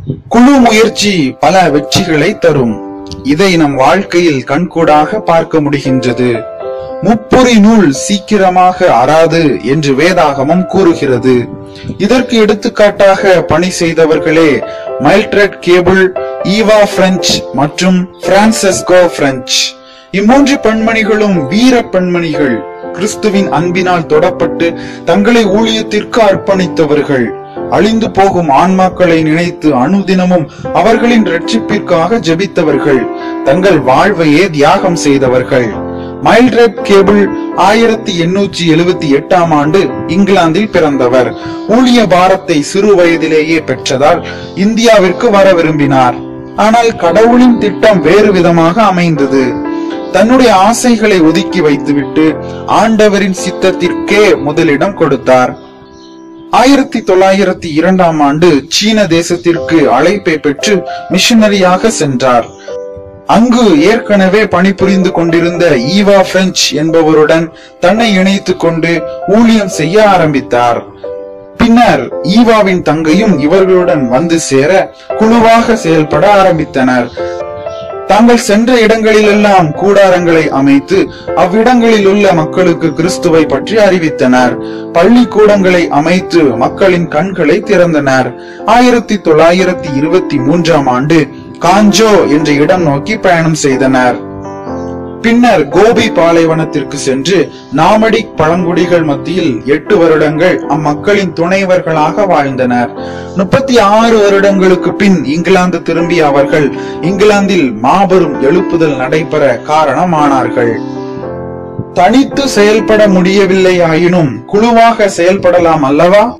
குழு முயற்சி பல வெற்றிகளை தரும் இதை நம் வாழ்க்கையில் கண்கூடாக பார்க்க முடிகின்றது முப்பொறி நூல் சீக்கிரமாக அறாது என்று வேதாகமம் கூறுகிறது இதற்கு எடுத்துக்காட்டாக பணி செய்தவர்களே மைல்ட்ரெட் கேபிள் ஈவா பிரெஞ்ச் மற்றும் பிரான்செஸ்கோ பிரெஞ்ச் இம்மூன்று பெண்மணிகளும் வீர பெண்மணிகள் கிறிஸ்துவின் அன்பினால் தொடப்பட்டு தங்களை ஊழியத்திற்கு அர்ப்பணித்தவர்கள் அழிந்து போகும் ஆன்மாக்களை நினைத்து அனுதினமும் அவர்களின் ரட்சிப்பிற்காக ஜெபித்தவர்கள் தங்கள் வாழ்வையே தியாகம் செய்தவர்கள் மைல்ட்ரெட் கேபிள் ஆயிரத்தி எண்ணூற்றி எழுபத்தி எட்டாம் ஆண்டு இங்கிலாந்தில் பிறந்தவர் ஊழிய பாரத்தை சிறு வயதிலேயே பெற்றதால் இந்தியாவிற்கு வர விரும்பினார் ஆனால் கடவுளின் திட்டம் வேறு விதமாக அமைந்தது தன்னுடைய ஆசைகளை ஒதுக்கி வைத்துவிட்டு ஆண்டவரின் சித்தத்திற்கே முதலிடம் கொடுத்தார் ஆயிரத்தி தொள்ளாயிரத்தி இரண்டாம் ஆண்டு சீன தேசத்திற்கு அழைப்பை பெற்று மிஷனரியாக சென்றார் அங்கு ஏற்கனவே பணிபுரிந்து கொண்டிருந்த ஈவா பிரெஞ்ச் என்பவருடன் தன்னை இணைத்துக் கொண்டு ஊழியம் செய்ய ஆரம்பித்தார் பின்னர் ஈவாவின் தங்கையும் இவர்களுடன் வந்து சேர குழுவாக செயல்பட ஆரம்பித்தனர் தாங்கள் சென்ற இடங்களிலெல்லாம் கூடாரங்களை அமைத்து அவ்விடங்களில் உள்ள மக்களுக்கு கிறிஸ்துவை பற்றி அறிவித்தனர் பள்ளிக்கூடங்களை அமைத்து மக்களின் கண்களை திறந்தனர் ஆயிரத்தி தொள்ளாயிரத்தி இருபத்தி மூன்றாம் ஆண்டு காஞ்சோ என்ற இடம் நோக்கி பயணம் செய்தனர் பின்னர் கோபி பாலைவனத்திற்கு சென்று நாமடிக் பழங்குடிகள் மத்தியில் எட்டு வருடங்கள் அம்மக்களின் துணைவர்களாக வாழ்ந்தனர் முப்பத்தி ஆறு வருடங்களுக்கு பின் இங்கிலாந்து திரும்பிய அவர்கள் இங்கிலாந்தில் மாபெரும் எழுப்புதல் நடைபெற காரணமானார்கள் தனித்து செயல்பட முடியவில்லை ஆயினும் குழுவாக செயல்படலாம் அல்லவா